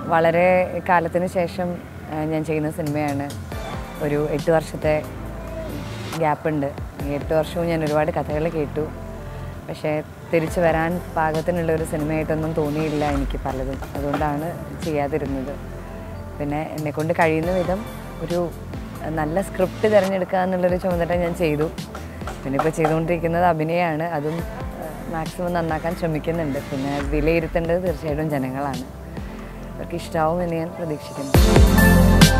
വളരെ കാലത്തിന് ശേഷം ആ, ഞാൻ ചെയ്യുന്ന സിനിമയാണ് ഒരു എട്ട് വർഷത്തെ ഗ്യാപ്പുണ്ട് ഈ എട്ട് വർഷവും ഞാൻ ഒരുപാട് കഥകൾ കേട്ടു പക്ഷേ തിരിച്ചു വരാൻ പാകത്തിനുള്ള ഒരു സിനിമയായിട്ടൊന്നും തോന്നിയില്ല എനിക്ക് പലതും അതുകൊണ്ടാണ് ചെയ്യാതിരുന്നത് പിന്നെ എന്നെക്കൊണ്ട് കഴിയുന്ന വിധം ഒരു നല്ല സ്ക്രിപ്റ്റ് തിരഞ്ഞെടുക്കുക എന്നുള്ളൊരു ചുമതല ഞാൻ ചെയ്തു പിന്നെ ഇപ്പോൾ ചെയ്തുകൊണ്ടിരിക്കുന്നത് അഭിനയമാണ് അതും മാക്സിമം നന്നാക്കാൻ ശ്രമിക്കുന്നുണ്ട് പിന്നെ വിലയിരുത്തേണ്ടത് തീർച്ചയായിട്ടും ജനങ്ങളാണ് അവർക്ക് ഇഷ്ടാവും എന്ന് ഞാൻ പ്രതീക്ഷിക്കുന്നു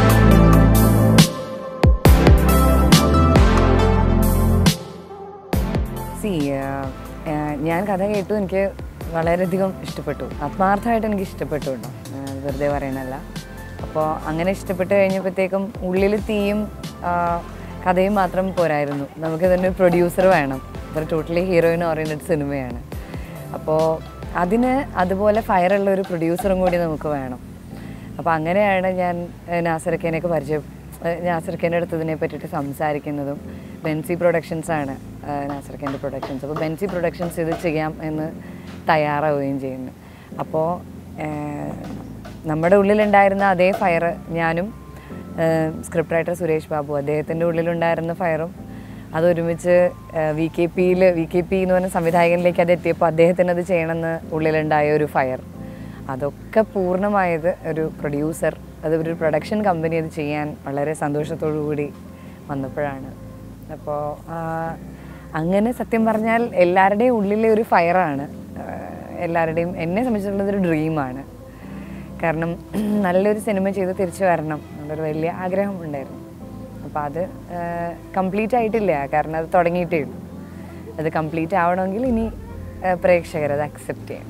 സി ഞാൻ കഥ കേട്ടു എനിക്ക് വളരെയധികം ഇഷ്ടപ്പെട്ടു ആത്മാർത്ഥമായിട്ട് എനിക്ക് ഇഷ്ടപ്പെട്ടു കേട്ടോ ആ, വെറുതെ പറയണല്ല അപ്പോൾ അങ്ങനെ ഇഷ്ടപ്പെട്ട് കഴിഞ്ഞപ്പോഴത്തേക്കും ഉള്ളിൽ തീയും ആ, കഥയും മാത്രം പോരായിരുന്നു നമുക്ക് തന്നെ ഒരു പ്രൊഡ്യൂസർ വേണം ഇതൊരു ടോട്ടലി ഹീറോയിൻ ഓറിയൻറ്റഡ് സിനിമയാണ് അപ്പോൾ അതിന് അതുപോലെ ഫയറുള്ള ഒരു പ്രൊഡ്യൂസറും കൂടി നമുക്ക് വേണം അപ്പോൾ അങ്ങനെയാണ് ഞാൻ ഏഹ്, നാസർക്കേനെയൊക്കെ പരിചയം ഏഹ്, നാസർക്കേൻ്റെ അടുത്ത് ഇതിനെ പറ്റിയിട്ട് സംസാരിക്കുന്നതും ബെൻസി പ്രൊഡക്ഷൻസ് ആണ് ഏഹ്, നാസർക്കേൻ്റെ പ്രൊഡക്ഷൻസ് അപ്പോൾ ബെൻസി പ്രൊഡക്ഷൻസ് ഇത് ചെയ്യാം എന്ന് തയ്യാറാവുകയും ചെയ്യുന്നു അപ്പോൾ ഏഹ്, നമ്മുടെ ഉള്ളിലുണ്ടായിരുന്ന അതേ ഫയർ ഞാനും സ്ക്രിപ്റ്റ് റൈറ്റർ സുരേഷ് ബാബു അദ്ദേഹത്തിൻ്റെ ഉള്ളിലുണ്ടായിരുന്ന ഫയറും അതൊരുമിച്ച് വി കെ പിയിൽ വി കെ പി എന്ന് പറഞ്ഞ സംവിധായകനിലേക്ക് അത് എത്തിയപ്പോൾ അദ്ദേഹത്തിന് അത് ചെയ്യണമെന്ന് ഉള്ളിലുണ്ടായ ഒരു ഫയർ അതൊക്കെ പൂർണ്ണമായത് ഒരു പ്രൊഡ്യൂസർ അത് ഒരു പ്രൊഡക്ഷൻ കമ്പനി അത് ചെയ്യാൻ വളരെ സന്തോഷത്തോടു കൂടി വന്നപ്പോഴാണ് അപ്പോൾ അങ്ങനെ സത്യം പറഞ്ഞാൽ എല്ലാവരുടെയും ഉള്ളിലെ ഒരു ഫയറാണ് എല്ലാവരുടെയും എന്നെ സംബന്ധിച്ചിട്ടുള്ളത് ഒരു ഡ്രീമാണ് കാരണം നല്ലൊരു സിനിമ ചെയ്ത് തിരിച്ചു വരണം എന്നുള്ളൊരു വലിയ ആഗ്രഹം ഉണ്ടായിരുന്നു അപ്പോൾ അത് കംപ്ലീറ്റ് ആയിട്ടില്ല കാരണം അത് തുടങ്ങിയിട്ടേ ഉള്ളൂ അത് കംപ്ലീറ്റ് ആവണമെങ്കിൽ ഇനി ആ, പ്രേക്ഷകർ അത് അക്സെപ്റ്റ് ചെയ്യണം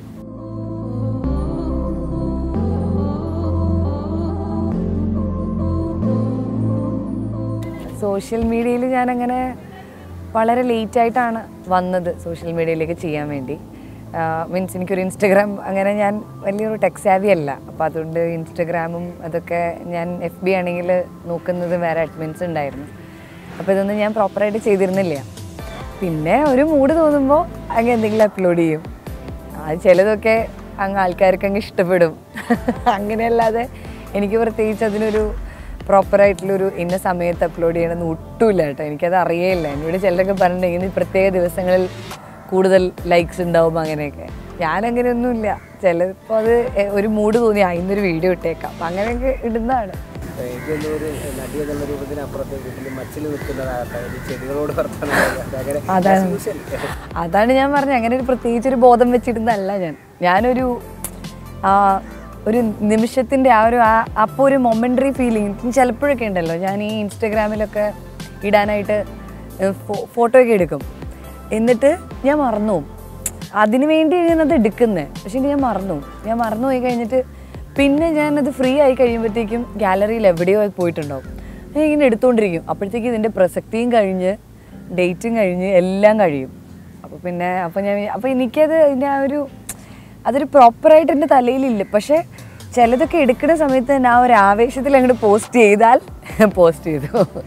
സോഷ്യൽ മീഡിയയിൽ ഞാനങ്ങനെ വളരെ ലേറ്റ് ആയിട്ടാണ് വന്നത് സോഷ്യൽ മീഡിയയിലേക്ക് ചെയ്യാൻ വേണ്ടി മീൻസ് എനിക്കൊരു ഇൻസ്റ്റഗ്രാം അങ്ങനെ ഞാൻ വലിയൊരു ടെക് സാവി അല്ല അപ്പോൾ അതുകൊണ്ട് ഇൻസ്റ്റഗ്രാമും അതൊക്കെ ഞാൻ എഫ് ബി ആണെങ്കിൽ നോക്കുന്നത് വേറെ അഡ്മിൻസ് ഉണ്ടായിരുന്നു അപ്പോൾ ഇതൊന്നും ഞാൻ പ്രോപ്പറായിട്ട് ചെയ്തിരുന്നില്ല പിന്നെ ഒരു മൂഡ് തോന്നുമ്പോൾ അങ്ങ് എന്തെങ്കിലും അപ്ലോഡ് ചെയ്യും അത് ചിലതൊക്കെ അങ്ങ് ആൾക്കാർക്ക് അങ്ങ് ഇഷ്ടപ്പെടും അങ്ങനെയല്ലാതെ എനിക്ക് പ്രത്യേകിച്ച് അതിനൊരു പ്രോപ്പറായിട്ടുള്ളൊരു ഇന്ന സമയത്ത് അപ്ലോഡ് ചെയ്യണമെന്ന് ഒട്ടുമില്ല കേട്ടോ എനിക്കത് അറിയേയില്ല എന്നോട് ചിലരൊക്കെ പറഞ്ഞിട്ടുണ്ടെങ്കിൽ ഈ പ്രത്യേക ദിവസങ്ങളിൽ കൂടുതൽ ലൈക്സ് ഉണ്ടാവും അങ്ങനെയൊക്കെ ഞാനങ്ങനെയൊന്നുമില്ല ചിലപ്പോൾ അത് എ- ഒരു മൂഡ് തോന്നി ആ ഇന്നൊരു വീഡിയോ ഇട്ടേക്കാം അപ്പം അങ്ങനെയൊക്കെ ഇടുന്നതാണ് എനിക്കൊന്നും ഒരു നടി എന്നുള്ള രൂപത്തിനപ്പുറത്ത് വീട്ടിൽ മച്ചിൽ നിൽക്കുന്നതാകട്ടെ ഒരു ചെടികളോട് വർത്തമാനം പറയുക, അങ്ങനെ അതാണ്. as usual. അതാണ് ഞാൻ പറഞ്ഞത് അങ്ങനെ ഒരു പ്രത്യേകിച്ച് ഒരു ബോധം വെച്ചിരുന്നല്ല ഞാൻ ഞാനൊരു ആ ഒരു നിമിഷത്തിൻ്റെ ആ ഒരു ആ അപ്പോൾ ഒരു മൊമെൻ്ററി ഫീലിംഗ് ചിലപ്പോഴൊക്കെ ഉണ്ടല്ലോ ഞാൻ ഈ ഇൻസ്റ്റഗ്രാമിലൊക്കെ ഇടാനായിട്ട് ഫോട്ടോ ഒക്കെ എടുക്കും എന്നിട്ട് ഞാൻ മറന്നു പോകും. അതിന് വേണ്ടി ഞാനത് എടുക്കുന്നത് പക്ഷേ ഞാൻ മറന്നു പോകും. ഞാൻ മറന്നു പോയി കഴിഞ്ഞിട്ട് പിന്നെ ഞാനത് ഫ്രീ ആയി കഴിയുമ്പോഴത്തേക്കും ഗാലറിയിൽ എവിടെയോ അത് പോയിട്ടുണ്ടാവും ഞാൻ ഇങ്ങനെ എടുത്തുകൊണ്ടിരിക്കും അപ്പോഴത്തേക്കും ഇതിൻ്റെ പ്രസക്തിയും കഴിഞ്ഞ് ഡേറ്റും കഴിഞ്ഞ് എല്ലാം കഴിയും അപ്പോൾ പിന്നെ അപ്പോൾ ഞാൻ അപ്പോൾ എനിക്കത് അതിൻ്റെ ആ ഒരു അതൊരു പ്രോപ്പറായിട്ട് എൻ്റെ തലയിലില്ല പക്ഷേ ചിലതൊക്കെ എടുക്കുന്ന സമയത്ത് തന്നെ ആ ഒരു ആവേശത്തിൽ അങ്ങോട്ട് പോസ്റ്റ് ചെയ്താൽ പോസ്റ്റ് ചെയ്തു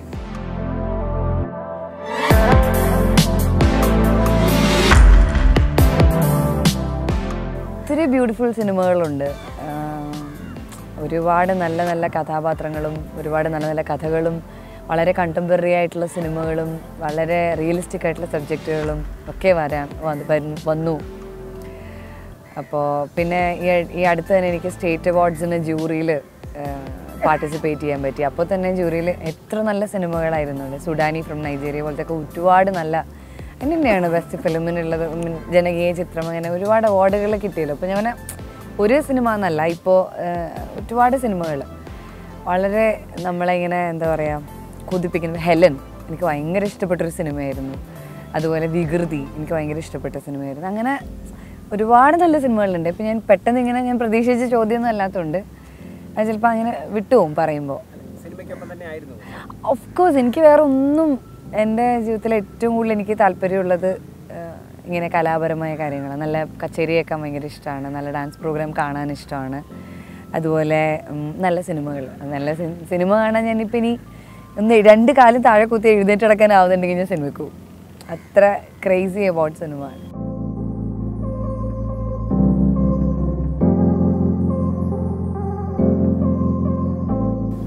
ഒത്തിരി ബ്യൂട്ടിഫുൾ സിനിമകളുണ്ട് ആഹ് ഒരുപാട് നല്ല നല്ല കഥാപാത്രങ്ങളും ഒരുപാട് നല്ല നല്ല കഥകളും വളരെ കണ്ടംപററി ആയിട്ടുള്ള സിനിമകളും വളരെ റിയലിസ്റ്റിക് ആയിട്ടുള്ള സബ്ജക്റ്റുകളും ഒക്കെ വരാൻ വന്ന് വരു- വന്നു അപ്പോൾ പിന്നെ ഈ ഈ അടുത്ത് തന്നെ എനിക്ക് സ്റ്റേറ്റ് അവാർഡ്സിന് ജൂറിയിൽ പാർട്ടിസിപ്പേറ്റ് ചെയ്യാൻ പറ്റി അപ്പോൾ തന്നെ ജൂറിയിൽ എത്ര നല്ല സിനിമകളായിരുന്നു സുഡാനി ഫ്രം നൈജീരിയ പോലത്തെ ഒക്കെ ഒരുപാട് നല്ല അതിന് തന്നെയാണ് ബെസ്റ്റ് ഫിലിമിനുള്ളത് ഉം, ജനകീയ ചിത്രം അങ്ങനെ ഒരുപാട് അവാർഡുകൾ കിട്ടിയല്ലോ അപ്പോൾ ഞാൻ ഒരു സിനിമ എന്നല്ല ഇപ്പോൾ ഒരുപാട് സിനിമകൾ വളരെ നമ്മളെ ഇങ്ങനെ എന്താ പറയുക കൊതിപ്പിക്കുന്ന ഹെലൻ എനിക്ക് ഭയങ്കര ഇഷ്ടപ്പെട്ടൊരു സിനിമയായിരുന്നു അതുപോലെ വികൃതി എനിക്ക് ഭയങ്കര ഇഷ്ടപ്പെട്ട സിനിമയായിരുന്നു അങ്ങനെ ഒരുപാട് നല്ല സിനിമകളുണ്ട് ഇപ്പം ഞാൻ പെട്ടെന്ന് ഇങ്ങനെ ഞാൻ പ്രതീക്ഷിച്ച ചോദ്യമൊന്നും അല്ലാത്തതുകൊണ്ട് അത് ചിലപ്പോൾ അങ്ങനെ വിട്ടുപോകും പറയുമ്പോൾ സിനിമയ്ക്കൊപ്പം തന്നെ ആയിരുന്നു ഓഫ് കോഴ്സ് എനിക്ക് വേറെ ഒന്നും എൻ്റെ ജീവിതത്തിൽ ഏറ്റവും കൂടുതൽ എനിക്ക് താല്പര്യമുള്ളത് ഏഹ്, ഇങ്ങനെ കലാപരമായ കാര്യങ്ങൾ നല്ല കച്ചേരി കേൾക്കാൻ ഭയങ്കര ഇഷ്ടമാണ് നല്ല ഡാൻസ് പ്രോഗ്രാം കാണാൻ ഇഷ്ടമാണ് അതുപോലെ ഉം, നല്ല സിനിമകൾ നല്ല സി- സിനിമ കാണാൻ ഞാനിപ്പോൾ ഇനി ഒന്ന് രണ്ട് കാലം താഴെ കുത്തി എഴുന്നേറ്റ് കിടക്കാനാവുന്നുണ്ടെങ്കിൽ ഞാൻ സിനിമയ്ക്ക് പോകും അത്ര ക്രേസി അബൌട്ട് സിനിമ ആണ്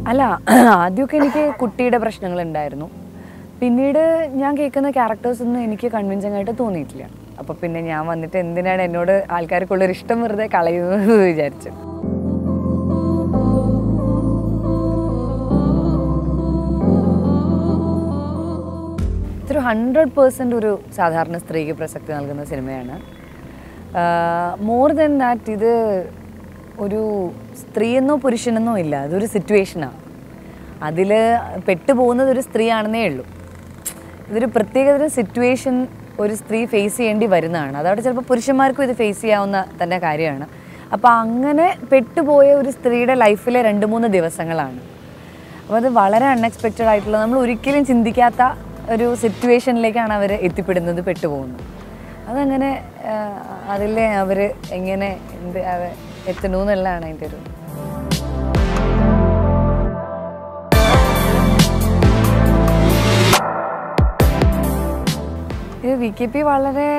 അല്ല ആദ്യമൊക്കെ എനിക്ക് കുട്ടിയുടെ പ്രശ്നങ്ങളുണ്ടായിരുന്നു പിന്നീട് ഞാൻ കേൾക്കുന്ന ക്യാരക്ടേഴ്സ് ഒന്നും എനിക്ക് കൺവിൻസിങ് ആയിട്ട് തോന്നിയിട്ടില്ല അപ്പോൾ പിന്നെ ഞാൻ വന്നിട്ട് എന്തിനാണ് എന്നോട് ആൾക്കാർക്കുള്ളൊരു ഇഷ്ടം വെറുതെ കളയുന്നത് എന്ന് വിചാരിച്ചു ഇതൊരു ഹൺഡ്രഡ് പേഴ്സൻ്റ് ഒരു സാധാരണ സ്ത്രീക്ക് പ്രസക്തി നൽകുന്ന സിനിമയാണ് മോർ ദൻ ദാറ്റ് ഇത് ഒരു സ്ത്രീയെന്നോ പുരുഷനെന്നോ ഇല്ല അതൊരു സിറ്റുവേഷനാണ് അതിൽ പെട്ടുപോകുന്നത് ഒരു സ്ത്രീയാണെന്നേ ഉള്ളൂ ഇതൊരു പ്രത്യേകതരം സിറ്റുവേഷൻ ഒരു സ്ത്രീ ഫേസ് ചെയ്യേണ്ടി വരുന്നതാണ് അതവിടെ ചിലപ്പോൾ പുരുഷന്മാർക്കും ഇത് ഫേസ് ചെയ്യാവുന്ന തന്നെ കാര്യമാണ് അപ്പോൾ അങ്ങനെ പെട്ടുപോയ ഒരു സ്ത്രീയുടെ ലൈഫിലെ രണ്ട് മൂന്ന് ദിവസങ്ങളാണ് അപ്പോൾ അത് വളരെ അൺഎക്സ്പെക്റ്റഡ് ആയിട്ടുള്ള നമ്മൾ ഒരിക്കലും ചിന്തിക്കാത്ത ഒരു സിറ്റുവേഷനിലേക്കാണ് അവർ എത്തിപ്പെടുന്നത് പെട്ടുപോകുന്നത് അതങ്ങനെ അതിൽ അവർ എങ്ങനെ എന്ത് അവ- എത്തണു എന്നുള്ളതാണ് അതിൻ്റെ ഒരു ഇത് വി കെ പി വളരെ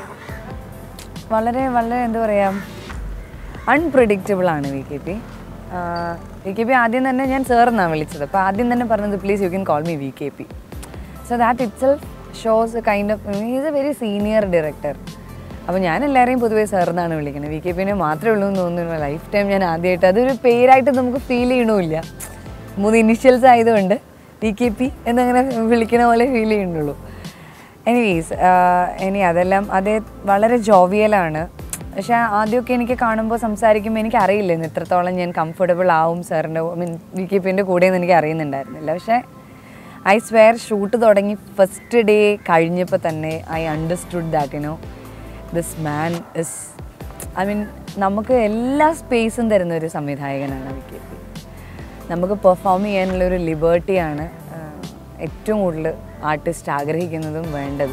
വളരെ വളരെ എന്താ പറയുക അൺപ്രഡിക്റ്റബിൾ ആണ് V K P V K P ആദ്യം തന്നെ ഞാൻ സാർ എന്നാണ് വിളിച്ചത് അപ്പോൾ ആദ്യം തന്നെ പറഞ്ഞത് please you can call me V K P so that itself shows a kind of is a very senior director അപ്പോൾ ഞാൻ എല്ലാവരെയും പൊതുവേ സാർ എന്നാണ് വിളിക്കുന്നത് വി കെ പിനെ മാത്രമേ ഉള്ളൂ എന്ന് തോന്നുന്നു ലൈഫ് ടൈം ഞാൻ ആദ്യമായിട്ട് അതൊരു പേരായിട്ട് നമുക്ക് ഫീൽ ചെയ്യണമില്ല മൂന്ന് ഇനിഷ്യൽസ് ആയതുകൊണ്ട് വി കെ പി എന്നങ്ങനെ വിളിക്കണ പോലെ ഫീൽ ചെയ്യുന്നുള്ളൂ എനിവേസ് ഇനി അതെല്ലാം അതേ വളരെ ജോവിയലാണ് പക്ഷെ ആദ്യമൊക്കെ എനിക്ക് കാണുമ്പോൾ സംസാരിക്കുമ്പോൾ എനിക്ക് അറിയില്ലായിരുന്നു ഇത്രത്തോളം ഞാൻ കംഫർട്ടബിൾ ആവും സാറിൻ്റെ മീൻ വി കെ പിൻ്റെ കൂടെയെന്ന് എനിക്ക് അറിയുന്നുണ്ടായിരുന്നില്ല പക്ഷേ ഐ സ്വെയർ ഷൂട്ട് തുടങ്ങി ഫസ്റ്റ് ഡേ കഴിഞ്ഞപ്പോൾ തന്നെ I understood that you know this man is I mean നമുക്ക് എല്ലാ സ്പേസും തരുന്ന ഒരു സംവിധായകനാണ് വി കെ പി നമുക്ക് പെർഫോം ചെയ്യാനുള്ള ഒരു ലിബേർട്ടിയാണ് ഏറ്റവും കൂടുതൽ ആർട്ടിസ്റ്റ് ആഗ്രഹിക്കുന്നതും വേണ്ടത്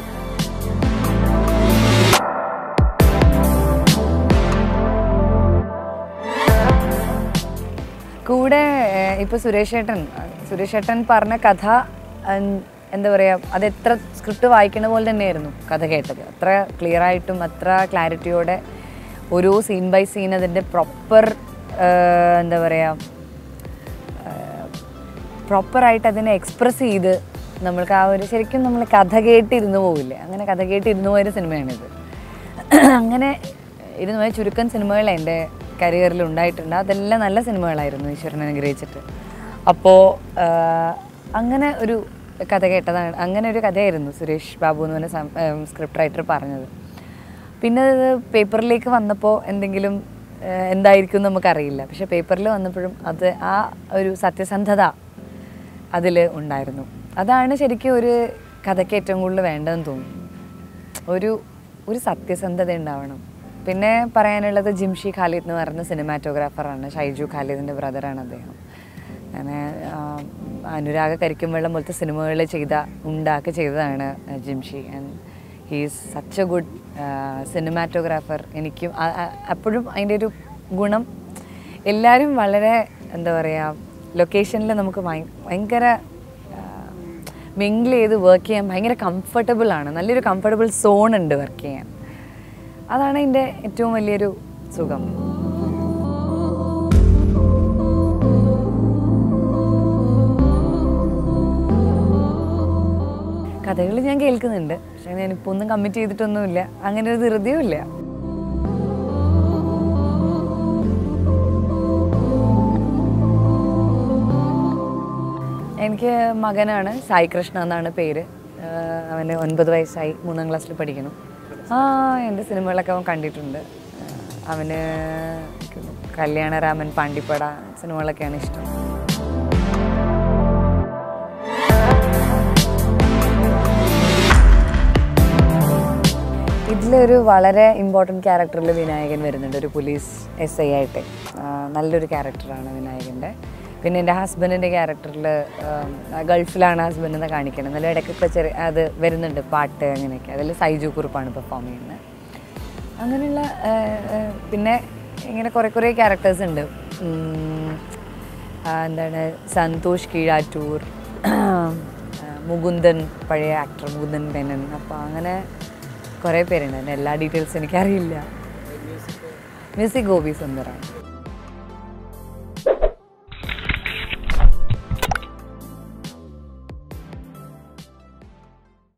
കൂടെ ഏഹ്, ഇപ്പൊ സുരേഷ് ഏട്ടൻ സുരേഷ് ഏട്ടൻ പറഞ്ഞ കഥ ഉം, എന്താ പറയുക അത് എത്ര സ്ക്രിപ്റ്റ് വായിക്കണ പോലെ തന്നെയായിരുന്നു കഥ കേട്ടത് അത്ര ക്ലിയർ ആയിട്ടും അത്ര ക്ലാരിറ്റിയോടെ ഓരോ സീൻ ബൈ സീൻ അതിൻ്റെ പ്രോപ്പർ എന്താ പറയുക പ്രോപ്പറായിട്ട് അതിനെ എക്സ്പ്രസ് ചെയ്ത് നമ്മൾക്ക് ആ ഒരു ശരിക്കും നമ്മൾ കഥ കേട്ടിരുന്നു പോവില്ലേ അങ്ങനെ കഥ കേട്ടിരുന്നു പോയൊരു സിനിമയാണിത് അങ്ങനെ ഇരുന്ന് പോയ ചുരുക്കം സിനിമകൾ എൻ്റെ കരിയറിൽ ഉണ്ടായിട്ടുണ്ട് അതെല്ലാം നല്ല സിനിമകളായിരുന്നു ഈശ്വരൻ അനുഗ്രഹിച്ചിട്ട് അപ്പോൾ അങ്ങനെ ഒരു കഥ കേട്ടതാണ് അങ്ങനെ ഒരു കഥയായിരുന്നു സുരേഷ് ബാബു എന്ന് പറഞ്ഞ സ്ക്രിപ്റ്റ് റൈറ്റർ പറഞ്ഞത് പിന്നെ അത് പേപ്പറിലേക്ക് വന്നപ്പോൾ എന്തെങ്കിലും ഏഹ്, എന്തായിരിക്കും എന്ന് നമുക്കറിയില്ല പക്ഷെ പേപ്പറിൽ വന്നപ്പോഴും അത് ആ ഒരു സത്യസന്ധത അതിൽ ഉണ്ടായിരുന്നു അതാണ് ശരിക്കും ഒരു കഥയ്ക്ക് ഏറ്റവും കൂടുതൽ വേണ്ടതെന്ന് തോന്നുന്നു ഒരു ഒരു സത്യസന്ധത ഉണ്ടാവണം പിന്നെ പറയാനുള്ളത് ജിംഷി ഖാലിദ് എന്ന് പറയുന്ന സിനിമാറ്റോഗ്രാഫറാണ് ഷൈജു ഖാലിദിൻ്റെ ബ്രദറാണ് അദ്ദേഹം അങ്ങനെ ആ, അനുരാഗ കരിക്കും വെള്ളം പോലത്തെ സിനിമകൾ ചെയ്ത ഉണ്ടാക്കി ചെയ്തതാണ് Jimshi and he's such a good cinematographer എനിക്കും ആ- ആ- അപ്പോഴും അതിൻ്റെ ഒരു ഗുണം എല്ലാവരും വളരെ എന്താ പറയുക ലൊക്കേഷനിൽ നമുക്ക് ഭയ- ഭയങ്കര മിങ്കിൾ ചെയ്ത് വർക്ക് ചെയ്യാൻ ഭയങ്കര കംഫർട്ടബിൾ ആണ് നല്ലൊരു കംഫർട്ടബിൾ സോൺ ഉണ്ട് വർക്ക് ചെയ്യാൻ അതാണ് എൻ്റെ ഏറ്റവും വലിയൊരു സുഖം കഥകൾ ഞാൻ കേൾക്കുന്നുണ്ട് പക്ഷെ ഞാനിപ്പോൾ ഒന്നും കമ്മിറ്റ് ചെയ്തിട്ടൊന്നുമില്ല അങ്ങനെ ഒരു ധൃതിയും ഇല്ല എനിക്ക് മകനാണ് സായി കൃഷ്ണ എന്നാണ് പേര് ആഹ് അവന് ഒൻപത് വയസ്സായി മൂന്നാം ക്ലാസ്സിൽ പഠിക്കണം ആ എൻ്റെ സിനിമകളൊക്കെ അവൻ കണ്ടിട്ടുണ്ട് ആഹ് അവന് കല്യാണരാമൻ പാണ്ടിപ്പട സിനിമകളൊക്കെയാണ് ഇഷ്ടം ഇതിലൊരു വളരെ ഇമ്പോർട്ടൻറ്റ് ക്യാരക്ടറിൽ വിനായകൻ വരുന്നുണ്ട് ഒരു പോലീസ് എസ് ഐ ആയിട്ട് ആ, നല്ലൊരു ക്യാരക്ടറാണ് വിനായകൻ്റെ പിന്നെ എൻ്റെ ഹസ്ബൻഡിൻ്റെ ക്യാരക്ടറിൽ ഗൾഫിലാണ് ഹസ്ബൻഡ് എന്ന് കാണിക്കുന്നത് എന്നാലും ഇടയ്ക്കൊക്കെ ചെറിയ അത് വരുന്നുണ്ട് പാട്ട് അങ്ങനെയൊക്കെ അതിൽ സൈജു കുറുപ്പാണ് പെർഫോം ചെയ്യുന്നത് അങ്ങനെയുള്ള ആ, ആ, പിന്നെ ഇങ്ങനെ കുറേ കുറേ ക്യാരക്ടേഴ്സ് ഉണ്ട് ഉം, ആ, എന്താണ് സന്തോഷ് കീഴാറ്റൂർ ആ, മുകുന്ദൻ പഴയ ആക്ടർ മുകുന്ദൻ മേനൻ അപ്പോൾ അങ്ങനെ കുറേ പേരുണ്ട് അതിൻ്റെ എല്ലാ ഡീറ്റെയിൽസ് എനിക്കറിയില്ല മ്യൂസിക് ഗോപി സുന്ദറാണ്